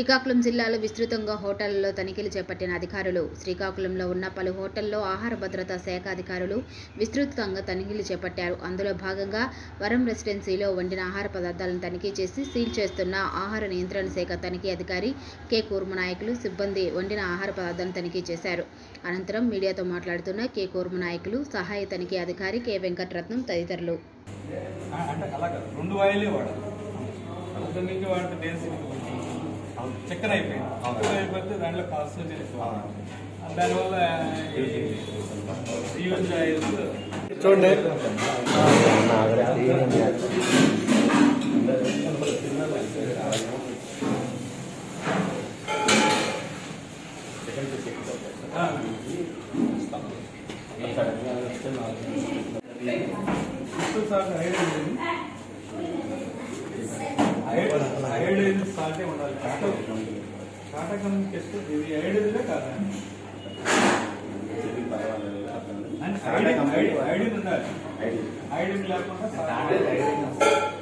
శ్రీకాకుళం జిల్లాలో విస్తృతంగా హోటళ్లలో తనిఖీలు చేపట్టిన అధికారులు శ్రీకాకుళంలో ఉన్న పలు హోటల్లో ఆహార భద్రతా శాఖ అధికారులు విస్తృతంగా తనిఖీలు చేపట్టారు అందులో భాగంగా వరం రెసిడెన్సీలో వండిన ఆహార పదార్థాలను తనిఖీ చేసి సీల్ చేస్తున్న ఆహార నియంత్రణ శాఖ తనిఖీ అధికారి కె కూర్మనాయకులు సిబ్బంది వండిన ఆహార పదార్థాలను తనిఖీ చేశారు అనంతరం మీడియాతో మాట్లాడుతున్న కె కూర్మనాయకులు సహాయ తనిఖీ అధికారి కె వెంకటరత్నం తదితరులు ఆ, అంటే అలా కాదు రెండు ఆయిలే వాడాలి పొద్దున్న నుంచి వాడితే డేస్ చక్కెర అయిపోయింది చక్కెర అయిపోతే దాంట్లో కాస్ట్ ఎక్కువ దానివల్ల యూజ్ ఆయిల్స్ చూడండి ఐడైజ్ సాల్టే ఉండాలి కాటకం టెస్ట్ ఇది ఐడైజ్లే కాదా అంటే ఐడిన్ ఐడిన్ ఐడిన్ ఉండాలి ఐడిన్ లేకుండా salt.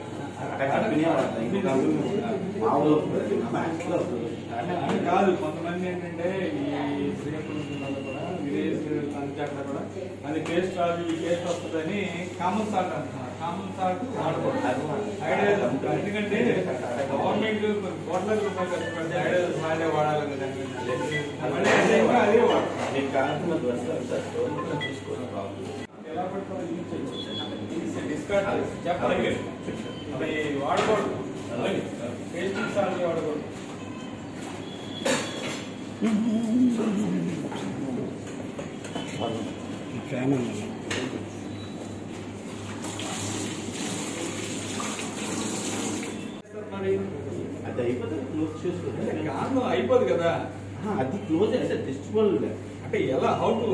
అని కాదు కొంతమంది ఏంటంటే ఈ శ్రీకాకుళం జిల్లాలో కూడా విలేజ్ పంచాయతీలో కూడా అది టేస్ట్ రాదు ఈ టేస్ట్ వస్తుందని కామన్ సాల్ట్ అంటున్నారు కామన్ సాల్ట్ వాడకూడదు ఐడియా ఎందుకంటే గవర్నమెంట్ కోట్ల రూపాయలు ఖర్చు పెడితే ఐడియా సాల్టే వాడాలి కదా మళ్ళీ అదే ఇంకా అదే వాడాలి ఎలా పడుతుందో యూజ్ చేయొచ్చు డిస్కార్డ్ చెప్పలేదు అది వాడకూడదు టేస్టింగ్ సాల్ట్ వాడకూడదు మరి అది అయిపోతే క్లోజ్ చేసుకోండి కారణం అయిపోదు కదా అది క్లోజ్ అయితే టెస్టిబుల్ అంటే ఎలా హౌ టు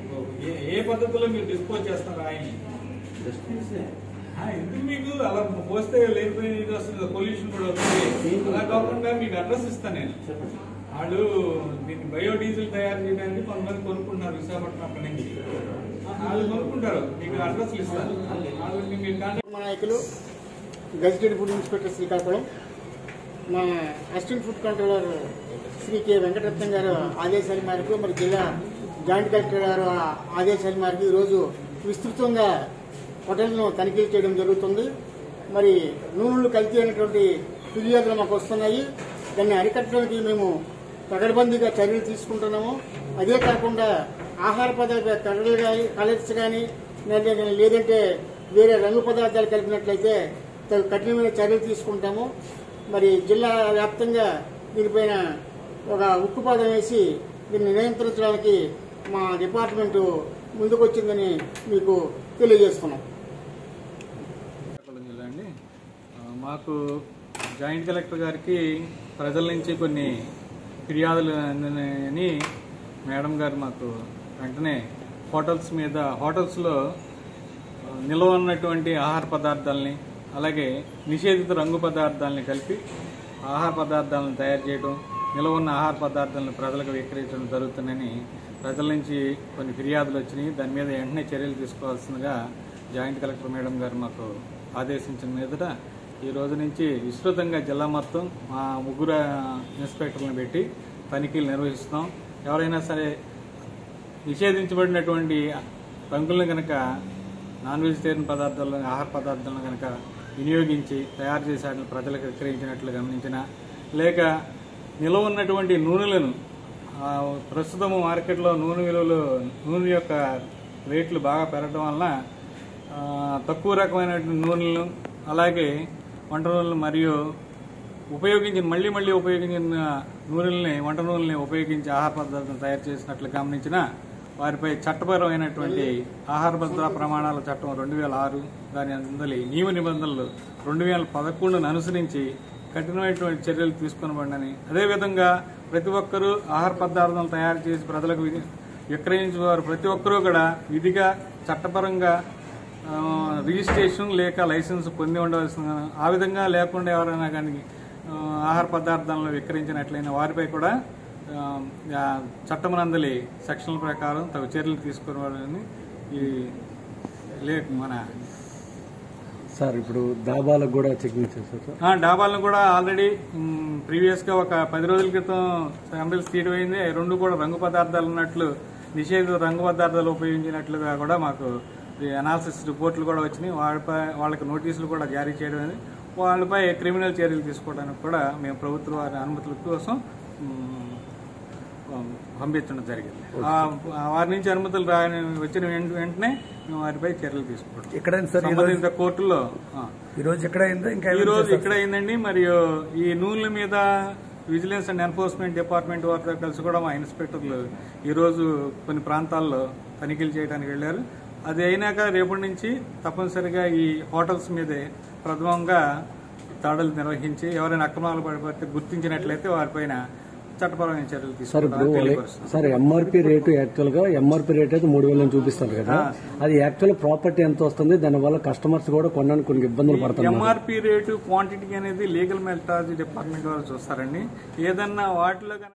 ఏ పద్ధతిలో మీరు డిస్పోజ్ చేస్తారు ఆయన్ని డస్ట్బిన్స్ ఆ, ఎందుకు మీకు అలా పోస్తే లేకపోయిన ఇది వస్తుంది పొల్యూషన్ కూడా వస్తుంది అలా కాకుండా మీకు అడ్రస్ ఇస్తాను నేను చెప్పండి వాళ్ళు దీన్ని బయోడీజిల్ తయారు చేయడానికి కొంతమంది కొనుక్కుంటున్నారు విశాఖపట్నం అక్కడి నుంచి ఆ, వాళ్ళు కొనుక్కుంటారు మీకు అడ్రస్లు ఇస్తారు వాళ్ళకి మీరు కాంటాక్ట్ మా నాయకులు గజిటెడ్ ఫుడ్ ఇన్స్పెక్టర్ శ్రీకాకుళం మా assistant food controller Shri K Venkataratnam గారు ఆదేశాల మేరకు మరి జిల్లా జాయింట్ కలెక్టర్ గారు ఆదేశాల మేరకు ఈరోజు విస్తృతంగా హోటల్ను తనిఖీలు చేయడం జరుగుతుంది మరి నూనెలు కల్తీ అయినటువంటి ఫిర్యాదులు మాకు వస్తున్నాయి దాన్ని అరికట్టడానికి మేము పగడబందీగా చర్యలు తీసుకుంటున్నాము అదే కాకుండా ఆహార పదార్థ కలర్లు కానీ కలర్స్ కానీ లేదంటే- లేదంటే వేరే రంగు పదార్థాలు కలిపినట్లయితే తగు కఠినమైన చర్యలు తీసుకుంటాము మరి జిల్లా వ్యాప్తంగా దీనిపైన ఒక ఉక్కుపాదం వేసి దీన్ని నియంత్రించడానికి మా డిపార్ట్మెంటు ముందుకొచ్చిందని మీకు తెలియజేస్తున్నాం శ్రీకాకుళం జిల్లా అండి ఆ, మాకు జాయింట్ కలెక్టర్ గారికి ప్రజల నుంచి కొన్ని ఫిర్యాదులు అందినాయని మేడం గారు మాకు వెంటనే హోటల్స్ మీద హోటల్స్లో ఆ, నిల్వ ఉన్నటువంటి ఆహార పదార్థాలని అలాగే నిషేధిత రంగు పదార్థాలని కలిపి ఆహార పదార్థాలను తయారు చేయడం నిల్వ ఉన్న ఆహార పదార్థాలను ప్రజలకు విక్రయించడం జరుగుతుందని ప్రజల నుంచి కొన్ని ఫిర్యాదులు వచ్చినాయి దాని మీద వెంటనే చర్యలు తీసుకోవాల్సిందిగా జాయింట్ కలెక్టర్ మేడం గారు మాకు ఆదేశించిన మీదట ఈ రోజు నుంచి విస్తృతంగా జిల్లా మొత్తం మా ముగ్గురు ఇన్స్పెక్టర్లను పెట్టి తనిఖీలు నిర్వహిస్తున్నాం ఎవరైనా సరే నిషేధించబడినటువంటి రంగులను కనుక నాన్ వెజిటేరియన్ పదార్థాలను ఆహార పదార్థాలను కనుక వినియోగించి తయారు చేసి వాటిని ప్రజలకు విక్రయించినట్లు గమనించిన లేక నిలవ ఉన్నటువంటి నూనెలను ఆ, ప్రస్తుతం మార్కెట్లో నూనె విలువలు నూనె యొక్క రేట్లు బాగా పెరగడం వలన ఆ, తక్కువ రకమైనటువంటి నూనెలను అలాగే వంట నూనెలు మరియు ఉపయోగించిన మళ్ళీ మళ్ళీ ఉపయోగించిన నూనెల్ని వంట నూనెల్ని ఉపయోగించి ఆహార పదార్థం తయారు చేసినట్లు గమనించిన వారిపై చట్టపరమైనటువంటి ఆహార భద్రతా ప్రమాణాల చట్టం రెండు వేల ఆరు దాని అందలి నియమ నిబంధనలు రెండు వేల పదకొండును అనుసరించి కఠినమైనటువంటి చర్యలు తీసుకునబడినని అదేవిధంగా ప్రతి ఒక్కరూ ఆహార పదార్థాలు తయారు చేసి ప్రజలకు వి- విక్రయించే వారు ప్రతి ఒక్కరూ కూడా విధిగా చట్టపరంగా ఆ, రిజిస్ట్రేషన్ లేక లైసెన్స్ పొంది ఉండవలసిన ఆ విధంగా లేకుండా ఎవరైనా కానీ ఆ, ఆహార పదార్థాలను విక్రయించినట్లయిన వారిపై కూడా ఆ, ఆ, చట్టమనందలి సెక్షన్ల ప్రకారం తగు చర్యలు తీసుకోవాలని ఈ లే మన సార్ ఇప్పుడు దాబాలకు కూడా చెకింగ్ చేస్తారు సార్ ఆ, డాబాలను కూడా ఆల్రెడీ ప్రీవియస్ గా ఒక పది రోజుల క్రితం శాంపిల్స్ తీయడం అయింది అవి రెండు కూడా రంగు పదార్థాలు ఉన్నట్లు నిషేధిత రంగు పదార్థాలు ఉపయోగించినట్లుగా కూడా మాకు అనాలిసిస్ రిపోర్ట్లు కూడా వచ్చినాయి వాళ్ళపై వాళ్ళకి నోటీసులు కూడా జారీ చేయడం అయింది వాళ్ళపై క్రిమినల్ చర్యలు తీసుకోవడానికి కూడా మేము ప్రభుత్వ వారి అనుమతుల కోసం ఉమ్, పంపించడం జరిగింది ఆ- ఆ వారి నుంచి అనుమతులు రాని వచ్చిన వెంట- వెంటనే మేము వారిపై చర్యలు తీసుకోవడం ఎక్కడైంది సార్ సంబంధిత కోర్టులో ఆ, ఈ రోజు ఎక్కడ అయిందా ఇంకా ఈ రోజు ఇక్కడ అయిందండి మరియు ఈ నూనెల మీద విజిలెన్స్ అండ్ ఎన్ఫోర్స్మెంట్ డిపార్ట్మెంట్ వారితో కలిసి కూడా మా ఇన్స్పెక్టర్లు ఈ రోజు కొన్ని ప్రాంతాల్లో తనిఖీలు చేయడానికి వెళ్ళారు అది అయినాక రేపటి నుంచి తప్పనిసరిగా ఈ హోటల్స్ మీదే ప్రథమంగా దాడులు నిర్వహించి ఎవరైనా అక్రమాలు పడిపోతే గుర్తించినట్లయితే వారిపైన చట్టపరమైన చర్యలు సార్ ఇప్పుడు తీసుకుంటామని వాళ్ళ- తెలియపరుస్తున్నాం సార్ ఎంఆర్పి రేటు యాక్చువల్ గా ఎంఆర్పి రేట్ అయితే మూడు వేలు చూపిస్తారు కదా అది యాక్చువల్ ప్రాపర్టీ ఎంత వస్తుంది దానివల్ల కస్టమర్స్ కూడా కొనడానికి కొన్ని ఇబ్బందులు పడుతున్నారు ఎంఆర్పి రేటు క్వాంటిటీ అనేది లీగల్ మెల్టాలజీ డిపార్ట్మెంట్ వారు చూస్తారండి ఏదన్నా వాటిలో కనుక